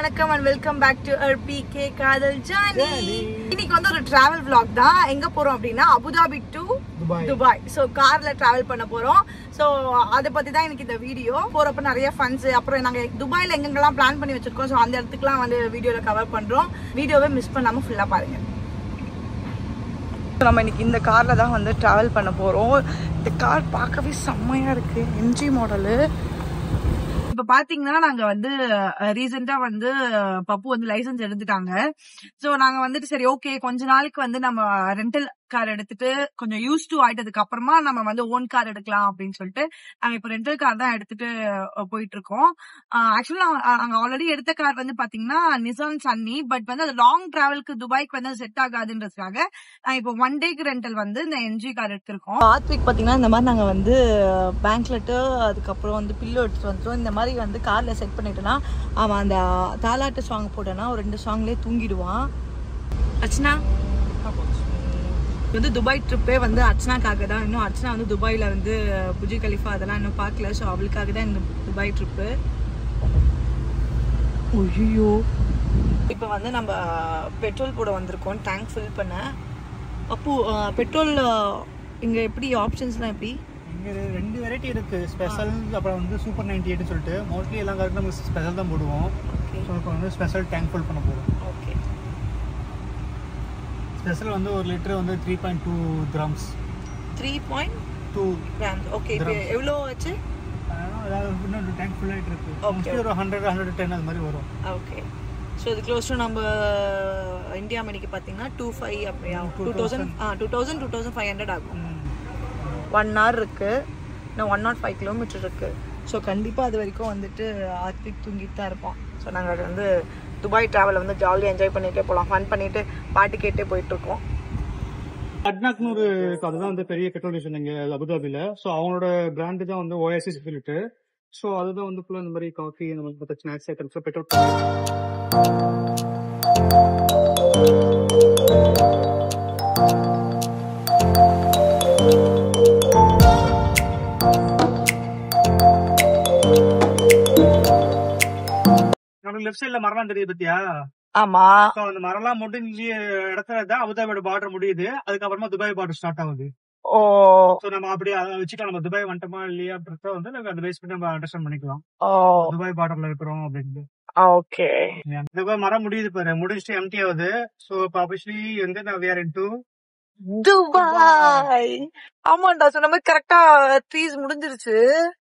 வணக்கம் and welcome back to PK காதல் Johnny இன்னைக்கு வந்து ஒரு டிராவல் vlog தான் எங்க போறோம் அப்படின்னா Abu Dhabi to Dubai. Dubai so கார்ல டிராவல் பண்ண போறோம் சோ அதை பத்தி தான் எனக்கு இந்த வீடியோ போறப்ப நிறைய ஃபன்ஸ் அப்புறம் நாங்க துபாய்ல எங்கெங்கெல்லாம் பிளான் பண்ணி வச்சிருக்கோம் சோ அந்த இடத்துக்குலாம் வந்து வீடியோல கவர் பண்றோம் வீடியோவை மிஸ் பண்ணாம ஃபுல்லா பாருங்க நம்ம இன்னைக்கு இந்த கார்ல தான் வந்து டிராவல் பண்ண போறோம் இந்த கார் பார்க்கவே செம்மையா இருக்கு எம்ஜி மாடலு இப்ப பாத்தீங்கன்னா நாங்க வந்து ரீசெண்டா வந்து அஹ், பப்பு வந்து லைசென்ஸ் எடுத்துட்டாங்க சோ நாங்க வந்துட்டு சரி ஓகே கொஞ்ச நாளைக்கு வந்து நம்ம ரெண்டல் கார் எடுத்துட்டு கொஞ்சம் யூஸ் டு ஆயிட்டதுக்கு அப்புறமா நம்ம வந்து ஓன் கார் எடுக்கலாம் அப்படின்னு சொல்லிட்டு நாங்க இப்ப ரெண்டல் கார் தான் எடுத்துட்டு அஹ், போயிட்டு இருக்கோம் ஆக்சுவலா நாங்க ஆல்ரெடி எடுத்த கார் வந்து பாத்தீங்கன்னா நிசான் சன்னி பட் வந்து அது லாங் டிராவலுக்கு துபாய்க்கு வந்து செட் ஆகாதுன்றதுக்காக நாங்க இப்போ ஒன் டேக்கு ரெண்டல் வந்து இந்த என்ஜி கார் எடுத்திருக்கோம் லாஸ்ட் வீக் பாத்தீங்கன்னா இந்த மாதிரி நாங்க வந்து பேங்க்லெட்டு அதுக்கப்புறம் வந்து பில்லோ எடுத்துட்டு வந்துட்டோம் இந்த மாதிரி வந்து கார்ல செட் பண்ணிட்டோம்னா அவன் அந்த தாலாட்டு சாங் போட்டோன்னா ஒரு ரெண்டு சாங்லயே தூங்கிடுவான் அர்ச்சனா வந்து துபாய் ட்ரிப்பே வந்து அர்ச்சனாக்காக தான் இன்னும் அர்ச்சனா வந்து துபாயில வந்து புஜி கலிஃபா அதெல்லாம் இன்னும் பார்க்கல ஸோ அவளுக்காக தான் இந்த துபாய் ட்ரிப்பு ஐயோ இப்போ வந்து நம்ம பெட்ரோல் போட வந்திருக்கோம் டேங்க் ஃபில் பண்ண அப்போ பெட்ரோல் இங்கே எப்படி ஆப்ஷன்ஸ்லாம் எப்படி இங்க ரெண்டு வெரைட்டி இருக்கு ஸ்பெஷல் அப்புறம் வந்து சூப்பர் நைன்டி எயிட்னு சொல்லிட்டு மோஸ்ட்லி எல்லா காருக்கும் நம்ம ஸ்பெஷல் தான் போடுவோம் ஓகே ஸோ இப்போ வந்து ஸ்பெஷல் டேங்க் ஃபுல் பண்ண போகிறோம் ஓகே ஸ்பெஷல் வந்து ஒரு லிட்டர் வந்து three point two grams three point two grams okay இப்போ Grams. எவ்வளோ ஆச்சு அதாவது இன்னும் டேங்க் ஃபுல் ஆகிட்டு இருக்கு Okay. மோஸ்ட்லி ஒரு ஹண்ட்ரட் ஹண்ட்ரட் டென் அது மாதிரி வரும் ஓகே ஸோ இது க்ளோஸ் டு நம்ம இந்தியா மணிக்கு பார்த்தீங்கன்னா டூ ஃபைவ் அப்படி ஆகும் two 2000. Thousand ah two thousand two thousand five hundred ஆகும் ம். ஒன் ஹவர் இருக்கு இன்னும் ஒன் நாட் ஃபைவ் கிலோமீட்டர் இருக்கு ஸோ கண்டிப்பாக அது வரைக்கும் வந்துட்டு ஆர்த்திக் தூங்கிட்டு தான் இருப்போம் ஸோ நாங்கள் அது வந்து துபாய் ட்ராவலை வந்து ஜாலியாக என்ஜாய் பண்ணிட்டே போகலாம் ஃபன் பண்ணிட்டு பாட்டு கேட்டே போயிட்டு இருக்கோம் அட்னாக்னு ஒரு அதுதான் வந்து பெரிய பெட்ரோல் ஸ்டேஷன் இங்க அபுதாபில ஸோ அவங்களோட பிராண்டு தான் வந்து ஓஎஸ்சி சொல்லிட்டு ஸோ அதுதான் வந்து ஃபுல்லாக இந்த மாதிரி காஃபி இந்த மாதிரி மற்ற ஸ்நாக்ஸ் ஐட்டம்ஸ் பெட்ரோல் நம்ம லெஃப்ட் சைடுல மரம் தெரியுது பத்தியா ஆமா ஸோ அந்த மரம்லாம் முடிஞ்ச இடத்துல தான் அபுதாபியோட பார்டர் முடியுது அதுக்கப்புறமா துபாய் பார்டர் ஸ்டார்ட் ஆகுது ஓ ஸோ நம்ம அப்படியே அதை வச்சுட்டு நம்ம துபாய் வந்துட்டோமா இல்லையா அப்படின்றத வந்து நம்ம அந்த பேஸ் பண்ணி நம்ம அண்டர்ஸ்டாண்ட் பண்ணிக்கலாம் ஓ துபாய் பார்டர்ல இருக்கிறோம் அப்படின்னு ஓகே துபாய் மரம் முடியுது பாரு முடிச்சுட்டு எம்டி ஆகுது ஸோ இப்போ ஆப்வியஸ்லி வந்து நான் வேற டூ துபாய் ஆமாண்டா சொன்ன மாதிரி கரெக்டா ட்ரீஸ் முடிஞ்சிருச்சு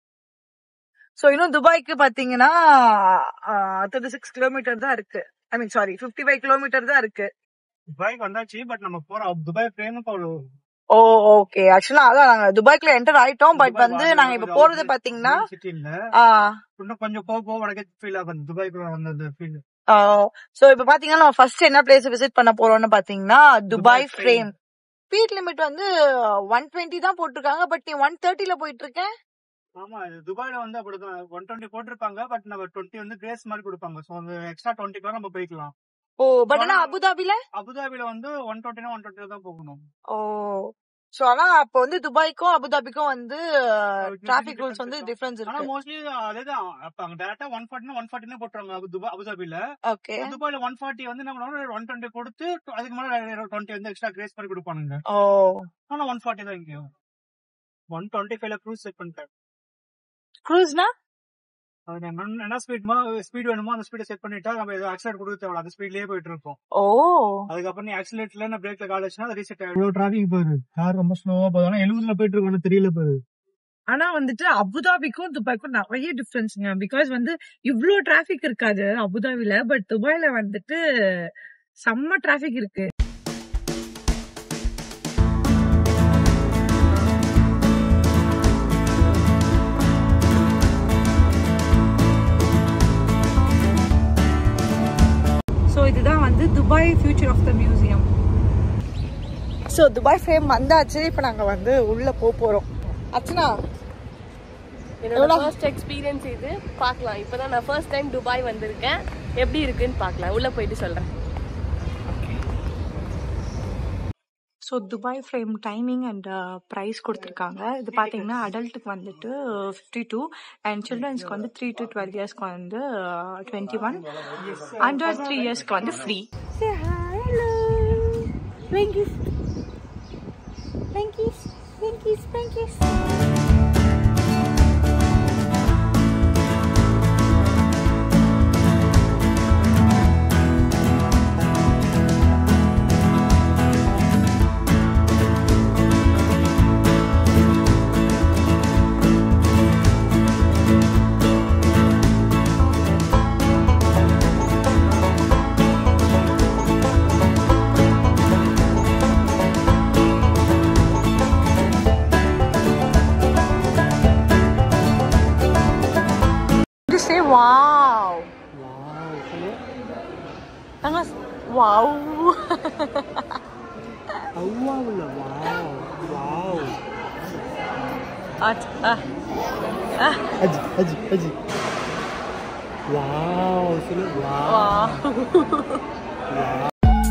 சோ இன்னும் துபாய்க்கு பாத்தீங்கன்னா தேர்ட்டி சிக்ஸ் கிலோமீட்டர் தான் இருக்கு I mean sorry fifty five kilometre தான் இருக்கு துபாய்க்கு வந்தாச்சு பட் நம்ம போறோம் துபாய் ஃப்ரேமுக்கு அவ்வளோ ஓ ஓகே ஆக்சுவலா அதான் நாங்க துபாய்க்குள்ள என்டர் ஆயிட்டோம் பட் வந்து நாங்க இப்ப போறது பாத்தீங்கன்னா சிட்டி இல்ல ஆ இன்னும் கொஞ்சம் போக போக உனக்கு ஃபீல் ஆகும் துபாய்க்குள்ள வந்த அந்த ஃபீல் சோ இப்ப பாத்தீங்கன்னா நம்ம ஃபர்ஸ்ட் என்ன பிளேஸ் விசிட் பண்ண போறோம்னு பாத்தீங்கன்னா Dubai Dubai frame speed limit வந்து ஒன் டுவெண்ட்டி தான் போட்டிருக்காங்க பட் நீ ஒன் தேர்ட்டில போயிட்டு இருக்க ஆமா இது துபாய்ல வந்து அப்படிதான் ஒன் டுவெண்ட்டி போட்டிருப்பாங்க பட் நம்ம டுவெண்ட்டி வந்து கிரேஸ் மாதிரி கொடுப்பாங்க ஸோ அந்த எக்ஸ்ட்ரா டுவெண்ட்டி நம்ம போய்க்கலாம் ஓ பட் ஆனா அபுதாபில அபுதாபில வந்து ஒன் டுவெண்ட்டினா ஒன் டுவெண்ட்டி தான் போகணும் ஓ சோ ஆனா அப்ப வந்து துபாய்க்கும் அபுதாபிக்கும் வந்து different டிராபிக் ரூல்ஸ் difference வந்து இருக்கும். டிஃபரன்ஸ் ஆனா இருக்கு மோஸ்ட்லி அதேதான் அப்ப அங்க டேரக்டா ஒன் ஃபார்ட்டினா ஒன் ஃபார்ட்டினா போட்டுருவாங்க அபு- துபா அபுதாபில ஓகே துபாயில ஒன் ஃபார்ட்டி வந்து என்ன பண்ணுவாங்க ஒன் டுவெண்ட்டி கொடுத்து அதுக்கு மேல டுவெண்ட்டி வந்து எக்ஸ்ட்ரா கிரேஸ் பண்ணி கொடுப்பானுங்க ஓ ஆனா ஒன் ஃபார்ட்டி தான் இங்கேயும் ஒன் டுவெண்ட்டி ஃபைவ்ல க்ரூஸ் செட் பண்ணிட்டேன் க்ரூஸ்னா அது என்ன- என்ன ஸ்பீட் ஸ்பீட் வேணுமோ அந்த ஸ்பீடை செட் பண்ணிட்டா நம்ம ஆக்சிலேட் கொடுக்க தேவை அந்த ஸ்பீட்லயே போயிட்டு இருக்கோம் ஓ அதுக்கப்புறம் நீ ஆக்சிலேட்டர்ல நான் பிரேக்ல கால் வச்சுனா அது ரீசெட் ஆயிடும் டிராபிக் போகுது கார் ரொம்ப ஸ்லோவா போகுது ஆனா எழுபதுல போயிட்டு இருக்கோம் தெரியல போகுது ஆனா வந்துட்டு அபுதாபிக்கும் துபாய்க்கும் நிறைய டிஃபரன்ஸ்ங்க பிகாஸ் வந்து இவ்ளோ டிராபிக் இருக்காது அபுதாபில பட் துபாய்ல வந்துட்டு செம்ம டிராபிக் இருக்கு ஸோ இதுதான் வந்து Dubai future of the museum so Dubai frame வந்தாச்சு இப்போ நாங்கள் வந்து உள்ளே போக போகிறோம் அர்ச்சனா என்னோட ஃபர்ஸ்ட் எக்ஸ்பீரியன்ஸ் இது பார்க்கலாம் இப்பதான் நான் ஃபர்ஸ்ட் டைம் துபாய் வந்திருக்கேன் எப்படி இருக்குன்னு பார்க்கலாம் உள்ள போயிட்டு சொல்றேன் so Dubai frame timing and price கொடுத்துருக்காங்க இது பார்த்தீங்கன்னா அடல்ட்டுக்கு வந்துட்டு ஃபிஃப்டி டூ அண்ட் சில்ட்ரன்ஸ்க்கு வந்து த்ரீ டு டுவெல் இயர்ஸ்க்கு வந்து டுவெண்ட்டி ஒன் அண்டர் த்ரீ இயர்ஸ்க்கு வந்து free Just say wow. Tanga wow. அவ்வாவுல wow wow At, ah, ah, அஜி அஜி அஜி வாவ் சொல்லு வாவ் wow.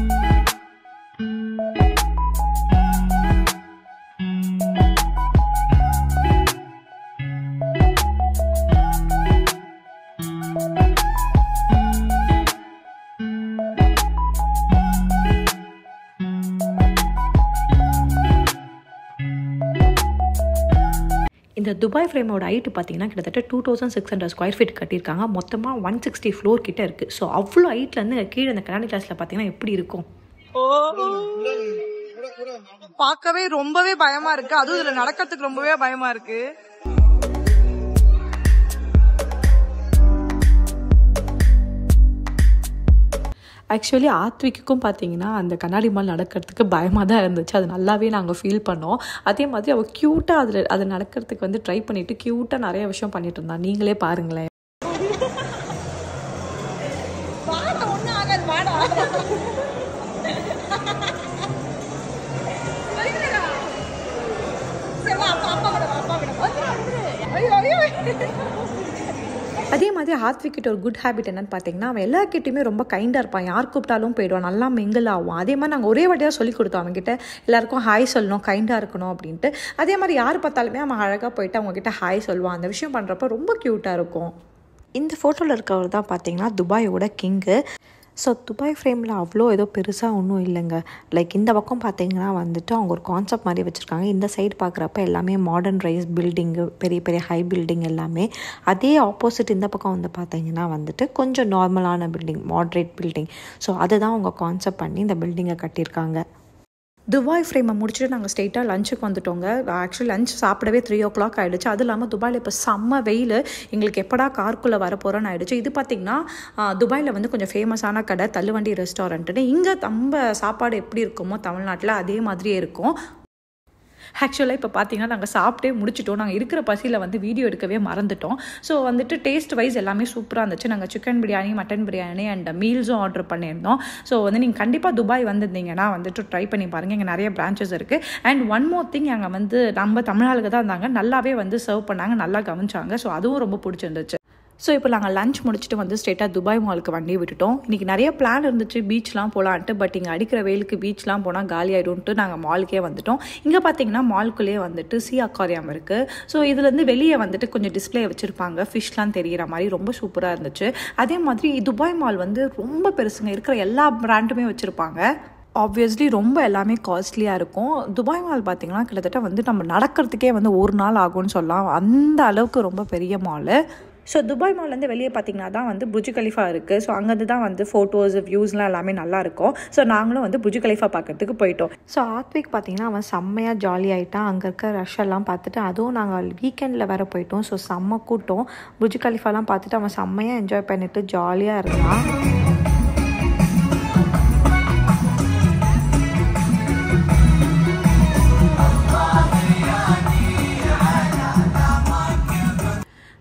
இந்த துபாய் ஃப்ரேமோட ஹைட்டு பார்த்தீங்கன்னா கிட்டத்தட்ட two thousand six hundred square feet கட்டியிருக்காங்க மொத்தமாக ஒன் சிக்ஸ்டி ஃப்ளோர் கிட்ட இருக்குது ஸோ அவ்வளோ ஹைட்லேருந்து கீழே இந்த கண்ணாடி கிளாஸில் பார்த்தீங்கன்னா எப்படி இருக்கும் ஓ பார்க்கவே ரொம்பவே பயமா இருக்கு அதுவும் இதுல நடக்கிறதுக்கு ரொம்பவே பயமா இருக்கு ஆக்சுவலி ஆத்விக்குக்கும் பார்த்தீங்கன்னா அந்த கண்ணாடி மால் நடக்கிறதுக்கு பயமாக தான் இருந்துச்சு அது நல்லாவே நாங்கள் ஃபீல் பண்ணோம் அதே மாதிரி அவள் க்யூட்டாக அதில் அது நடக்கிறதுக்கு வந்து ட்ரை பண்ணிட்டு க்யூட்டாக நிறைய விஷயம் பண்ணிட்டு இருந்தா நீங்களே பாருங்களேன் அதே மாதிரி ஹாத்விக்கிட்ட ஒரு குட் ஹேபிட் என்னன்னு பார்த்தீங்கன்னா அவன் எல்லாருக்கிட்டையுமே ரொம்ப கைண்டாக இருப்பான் யார் கூப்பிட்டாலும் போயிடுவான் நல்லா மிங்கிள் ஆகும் அதே மாதிரி நாங்கள் ஒரே வாட்டியாக சொல்லி கொடுத்தோம் அவன்கிட்ட எல்லாருக்கும் ஹாய் சொல்லணும் கைண்டாக இருக்கணும் அப்படின்ட்டு அதே மாதிரி யார் பார்த்தாலுமே அவன் அழகாக போயிட்டு அவங்கக்கிட்ட ஹாய் சொல்லுவான் அந்த விஷயம் பண்ணுறப்ப ரொம்ப க்யூட்டாக இருக்கும் இந்த ஃபோட்டோவில் இருக்கவர் தான் பார்த்தீங்கன்னா துபாயோட கிங்கு ஸோ துபாய் ஃப்ரேமில் அவ்வளோ ஏதோ பெருசாக ஒன்றும் இல்லைங்க லைக் இந்த பக்கம் பார்த்தீங்கன்னா வந்துட்டு அவங்க ஒரு கான்செப்ட் மாதிரி வச்சுருக்காங்க இந்த சைடு பார்க்குறப்ப எல்லாமே மாடர்ன் ரைஸ் பில்டிங்கு பெரிய பெரிய ஹை பில்டிங் எல்லாமே அதே ஆப்போசிட் இந்த பக்கம் வந்து பார்த்தீங்கன்னா வந்துட்டு கொஞ்சம் நார்மலான பில்டிங் மாட்ரேட் பில்டிங் ஸோ அதுதான் அவங்க கான்செப்ட் பண்ணி இந்த பில்டிங்கை கட்டியிருக்காங்க துபாய் ஃப்ரேமை முடிச்சுட்டு நாங்கள் ஸ்ட்ரெயிட்டாக லஞ்சுக்கு வந்துட்டோங்க ஆக்சுவலி லஞ்ச் சாப்பிடவே த்ரீ ஓ கிளாக் ஆகிடுச்சு அது இல்லாமல் துபாயில் இப்போ செம்ம வெயில் எங்களுக்கு எப்படா கார்க்குள்ளே வர போகிறோன்னு ஆயிடுச்சு இது பார்த்திங்கன்னா துபாயில் வந்து கொஞ்சம் ஃபேமஸான கடை தள்ளுவண்டி ரெஸ்டாரண்ட்டுன்னு இங்கே நம்ம சாப்பாடு எப்படி இருக்குமோ தமிழ்நாட்டில் அதே மாதிரியே இருக்கும் ஆக்சுவலாக இப்போ பார்த்தீங்கன்னா நாங்கள் சாப்பிட்டே முடிச்சிட்டோம் நாங்கள் இருக்கிற பசியில் வந்து வீடியோ எடுக்கவே மறந்துட்டோம் ஸோ வந்துட்டு டேஸ்ட் வைஸ் எல்லாமே சூப்பராக இருந்துச்சு நாங்கள் chicken biryani mutton biryani and மீல்ஸும் ஆர்டர் பண்ணியிருந்தோம் ஸோ வந்து நீங்கள் கண்டிப்பாக துபாய் வந்திருந்தீங்கன்னா வந்துட்டு ட்ரை பண்ணி பாருங்கள் இங்கே நிறைய பிரான்ச்சஸ் இருக்குது அண்ட் ஒன் மோர் திங் அங்கே வந்து நம்ம தமிழாளுக்கு தான் இருந்தாங்க நல்லாவே வந்து சர்வ் பண்ணாங்க நல்லா கவனிச்சாங்க ஸோ அதுவும் ரொம்ப பிடிச்சிருந்துச்சு ஸோ இப்போ நாங்கள் லஞ்ச் முடிச்சுட்டு வந்து ஸ்ட்ரெயிட்டாக துபாய் மாலுக்கு வண்டி விட்டுட்டோம் இன்றைக்கி நிறைய பிளான் இருந்துச்சு பீச்லாம் போகலான்ட்டு பட் இங்கே அடிக்கிற வெயிலுக்கு பீச்லாம் போனால் காலி ஆகிடும்ட்டு நாங்கள் மாலுக்கே வந்துட்டோம் இங்கே பார்த்தீங்கன்னா மால்குள்ளேயே வந்துட்டு சி அக்வாரியம் இருக்குது ஸோ இதுலேருந்து வெளியே வந்துட்டு கொஞ்சம் டிஸ்பிளே வச்சுருப்பாங்க ஃபிஷ்லாம் தெரிகிற மாதிரி ரொம்ப சூப்பராக இருந்துச்சு அதே மாதிரி துபாய் மால் வந்து ரொம்ப பெருசுங்க இருக்கிற எல்லா பிராண்டுமே வச்சுருப்பாங்க ஆப்வியஸ்லி ரொம்ப எல்லாமே காஸ்ட்லியாக இருக்கும் துபாய் மால் பார்த்திங்கன்னா கிட்டத்தட்ட வந்து நம்ம நடக்கிறதுக்கே வந்து ஒரு நாள் ஆகும்னு சொல்லலாம் அந்த அளவுக்கு ரொம்ப பெரிய மாலு ஸோ துபாய் மால்லேருந்து வெளியே பார்த்தீங்கன்னா தான் வந்து புஜ் கலிஃபா இருக்குது ஸோ அங்கேருந்து தான் வந்து ஃபோட்டோஸ் வியூஸ்லாம் எல்லாமே நல்லா இருக்கும் ஸோ நாங்களும் வந்து புஜ் கலிஃபா பார்க்கறதுக்கு போயிட்டோம் ஸோ ஆத்விக் பார்த்தீங்கன்னா அவன் செம்மையாக ஜாலி ஆகிட்டான் அங்கே இருக்க ரஷ் எல்லாம் பார்த்துட்டு அதுவும் நாங்கள் வீக்கெண்டில் வேறு போயிட்டோம் ஸோ செம்ம கூட்டம் புஜ் கலிஃபாலாம் பார்த்துட்டு அவன் செம்மையாக என்ஜாய் பண்ணிட்டு ஜாலியாக இருந்தான்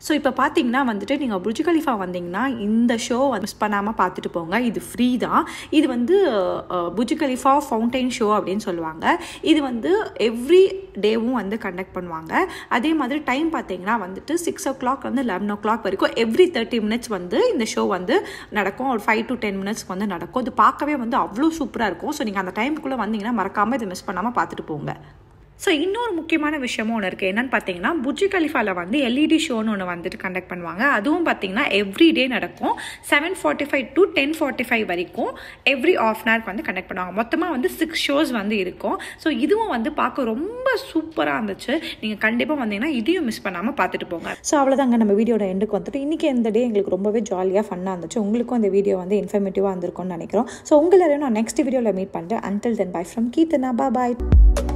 ஸோ இப்போ பார்த்தீங்கன்னா வந்துட்டு நீங்கள் புர்ஜ் கலிஃபா வந்தீங்கன்னா இந்த ஷோ மிஸ் பண்ணாமல் பார்த்துட்டு போங்க இது ஃப்ரீ தான் இது வந்து புர்ஜ் கலிஃபா ஃபவுண்டைன் ஷோ அப்படின்னு சொல்லுவாங்க இது வந்து எவ்ரி டேவும் வந்து கண்டக்ட் பண்ணுவாங்க அதே மாதிரி டைம் பார்த்தீங்கன்னா வந்துட்டு சிக்ஸ் ஓ கிளாக் வந்து லெவன் ஓ கிளாக் வரைக்கும் எவ்ரி தேர்ட்டி மினிட்ஸ் வந்து இந்த ஷோ வந்து நடக்கும் ஒரு ஃபைவ் டு டென் மினிட்ஸ்க்கு வந்து நடக்கும் இது பார்க்கவே வந்து அவ்வளோ சூப்பராக இருக்கும் ஸோ நீங்கள் அந்த டைமுக்குள்ளே வந்தீங்கன்னா மறக்காமல் இதை மிஸ் பண்ணாமல் பார்த்துட்டு போங்க ஸோ இன்னொரு முக்கியமான விஷயமும் ஒன்று இருக்குது என்னன்னு பார்த்தீங்கன்னா புஜ்ஜி கலிஃபாவில் வந்து எல்இடி ஷோன்னு ஒன்று வந்துட்டு கண்டக்ட் பண்ணுவாங்க அதுவும் பார்த்தீங்கன்னா எவ்ரி டே நடக்கும் seven forty five to ten forty five வரைக்கும் எவ்ரி ஆஃப் அன் ஹவர்க்கு வந்து கண்டக்ட் பண்ணுவாங்க மொத்தமாக வந்து சிக்ஸ் ஷோஸ் வந்து இருக்கும் ஸோ இதுவும் வந்து பார்க்க ரொம்ப சூப்பராக இருந்துச்சு நீங்கள் கண்டிப்பாக வந்தீங்கன்னா இதையும் மிஸ் பண்ணாமல் பார்த்துட்டு போங்க ஸோ அவ்வளோதாங்க நம்ம வீடியோட எண்டுக்கு வந்துட்டு இன்றைக்கி இந்த டே எங்களுக்கு ரொம்பவே ஜாலியாக ஃபன்னாக இருந்துச்சு உங்களுக்கும் இந்த வீடியோ வந்து இன்ஃபர்மேட்டிவாக இருந்திருக்கும்னு நினைக்கிறோம் ஸோ உங்களை நான் நெக்ஸ்ட் வீடியோவில் மீட் பண்ணுறேன் until then bye from Keerthana பா பாய்